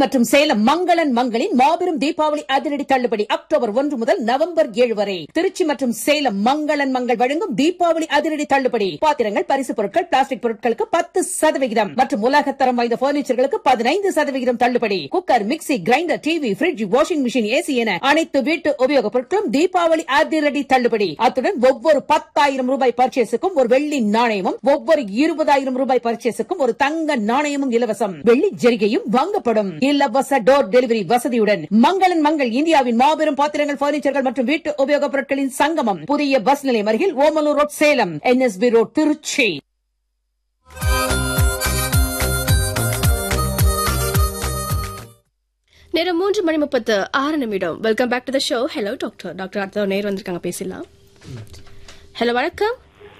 மற்றும் சேலம் மங்களன் மங்களின் மாபெரும் தீபாவளி அதிரடி தள்ளுபடி அக்டோபர் ஒன்று முதல் நவம்பர் ஏழு வரை திருச்சி மற்றும் சேலம் மங்களன் மங்கள் வழங்கும் தீபாவளி அதிரடி தள்ளுபடி பாத்திரங்கள் பரிசு பொருட்கள் பிளாஸ்டிக் பொருட்களுக்கு பத்து சதவிகிதம் மற்றும் உலகத்தரம் வாய்ந்த பர்னிச்சர்களுக்கு பதினைந்து சதவிகிதம் தள்ளுபடி cooker mixie grinder TV fridge washing machine AC என அனைத்து வீட்டு உபயோகப் பொருட்களும் தீபாவளி அதிரடி தள்ளுபடி அத்துடன் ஒவ்வொரு பத்தாயிரம் ரூபாய் பர்ச்சேஸுக்கும் ஒரு வெள்ளி நாணயமும் ஒவ்வொரு இருபதாயிரம் ரூபாய் பர்ச்சேஸுக்கும் ஒரு தங்க நாணயமும் இலவசம் வெள்ளி ஜரிகையும் வாங்கப்படும் இலவச டோர் டெலிவரி வசதியுடன் மங்களன் மங்கள் இந்தியாவின் மாபெரும் பாத்திரங்கள் பர்னிச்சர்கள் மற்றும் வீட்டு உபயோகப் பொருட்களின் சங்கமம் புதிய பஸ் நிலையம் அருகில் Omalur road Salem NSB road Tiruchi நேரம் மூன்று மணி முப்பத்து ஆறு நிமிடம் welcome back to the show hello doctor doctor அடுத்த நேர் வந்திருக்காங்க பேசலாம் ஹலோ வணக்கம்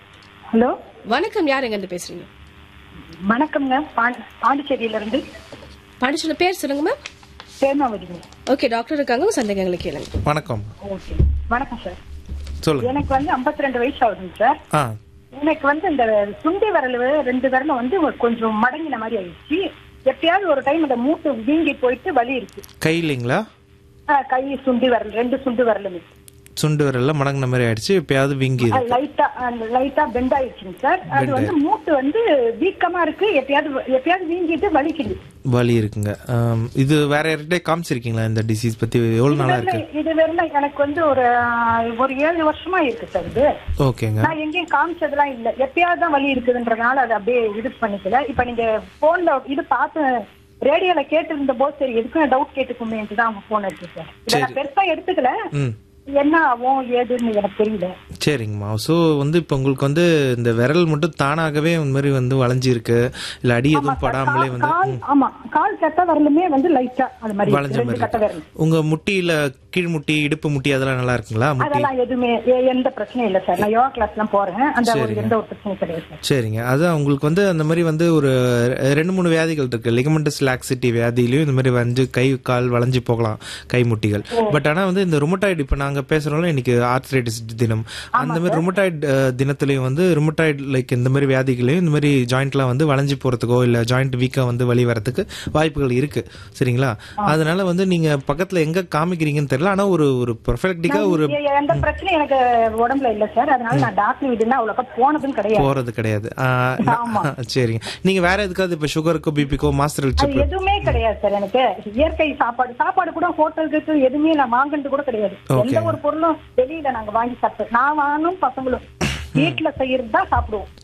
ஹலோ வணக்கம் யார் எங்க இருந்து பேசுறீங்க வணக்கம்ங்க பாண்டி- பாண்டிச்சேரியில இருந்து பாண்டிச்சேரி பேர் சொல்லுங்க மேம் சேமாவதிங்க ஓகே டாக்டர் இருக்காங்க உங்க சந்தேகங்களை கேளுங்க வணக்கம் ஓகே வணக்கம் சார் சொல்லுங்க எனக்கு வந்து 52 ரெண்டு வயசு ஆகுதுங்க சார் ஆ எனக்கு வந்து இந்த சுண்டி விரல் ரெண்டு விரலும் வந்து கொஞ்சம் மடங்கின மாதிரி ஆயிடுச்சு எப்பயாவது ஒரு டைம் இந்த மூட்டு வீங்கி போயிட்டு வலி இருக்கு கை இல்லைங்களா ஆ, கை சுண்டி விரல் ரெண்டு சுண்டு விரலுமே சுண்டு விரல்ல மடங்கின மாதிரி ஆயிடுச்சு எப்பயாவது வீங்கி இருக்கு லைட்டா லைட்டா பெண்ட் ஆயிடுச்சுங்க சார் அது வந்து மூட்டு வந்து வீக்கமா இருக்கு எப்பயாவது எப்பயாவது வீங்கிட்டு வலிக்குது வலி இருக்குங்க ஆம், இது வேற யார்கிட்டே காமிச்சிருக்கீங்களா இந்த டிசீஸ் பத்தி எவ்வளவு நாளா இருக்கு இது- இது வரல எனக்கு வந்து ஒரு ஆ, ஒரு ஏழு வருஷமா இருக்கு சார் இது ஓகேங்க நான் எங்கேயும் காமிச்சதெல்லாம் இல்ல எப்பயாவது தான் வலி இருக்குதுன்றதுனால அதை அப்படியே இது பண்ணிக்கல இப்ப நீங்க போன்ல இது பார்த்து ரேடியோல கேட்டு இருந்த போது சரி எதுக்கும் டவுட் கேட்டுக்குமேன்ட்டு தான் அவங்க போன் எடுத்து சார் இதை நான் பெருசா எடுத்துக்கல ம் என்ன ஆகும் ஏதுன்னு எனக்கு தெரியல சரிங்கம்மா ஸோ வந்து இப்போ உங்களுக்கு வந்து இந்த விரல் மட்டும் தானாகவே இந்த மாதிரி வந்து வளைஞ்சிருக்கு இல்லை அடி எதுவும் படாமலே வந்து கால் ஆமா கால் கட்ட வரலுமே வந்து லைட்டா அது மாதிரி வளைஞ்ச இருக்கு. ரெண்டு மாதிரி கட்ட வரல் இருக்கு உங்க முட்டியில கீழ் முட்டி இடுப்பு முட்டி அதெல்லாம் நல்லா இருக்குங்களா முட்டி அதெல்லாம் எதுவுமே எ- எந்த பிரச்சனையும் இல்ல சார் நான் யோகா கிளாஸ் எல்லாம் போறேன் அந்த ஒரு சரிங்க. எந்த ஒரு பிரச்சனையும் கிடையாது சார் சரிங்க அதான் உங்களுக்கு வந்து அந்த மாதிரி வந்து ஒரு ரெண்டு மூணு வியாதிகள் இருக்கு லிகமெண்டஸ் லாக்சிட்டி வியாதியிலயும் இந்த மாதிரி வந்து கை கால் வளைஞ்சு போகலாம் கை முட்டிகள் பட் ஆனா வந்து இந்த ருமட்டாய்டு இப்ப நாங்க பேசுறோம்ல இன்னைக்கு ஆர்த்ரைட்டிஸ் தினம் அந்த மாதிரி ருமட்டாய்டு தினத்திலையும் வந்து ருமட்டாய்டு லைக் இந்த மாதிரி வியாதிகளையும் இந்த மாதிரி ஜாயிண்ட்லாம் வந்து வளைஞ்சு போறதுக்கோ இல்ல ஜாயிண்ட் வீக்கா வந்து வலி வரதுக்கு வாய்ப்புகள் இருக்கு சரிங்களா அதனால வந்து நீங்க பக்கத்துல எங்க காமிக்கிறீங்கன்னு தெரியல ஆனா ஒரு ஒரு பெர்ஃபெக்டிக்கா ஒரு எ- எந்த பிரச்சனையும் எனக்கு உடம்புல இல்ல சார் அதனால நான் டாக்டர் வீடுனா அவ்வளோக்கா போனதும் கிடையாது போறது கிடையாது ஆ, நான்- சரிங்க நீங்க வேற எதுக்காவது இப்ப சுகருக்கோ பிபிக்கோ மாஸ்டர் அது எதுவுமே கிடையாது சார் எனக்கு இயற்கை சாப்பாடு சாப்பாடு கூட ஹோட்டலுக்கு எதுவுமே நான் வாங்கினது கூட கிடையாது எந்த ஒரு பொருளும் வெளியில நாங்க வாங்கி சாப்பிட்டோம் நான் வாங்கணும் பசங்களும் வீட்டுல செய்யறது தான் சாப்பிடுவோம்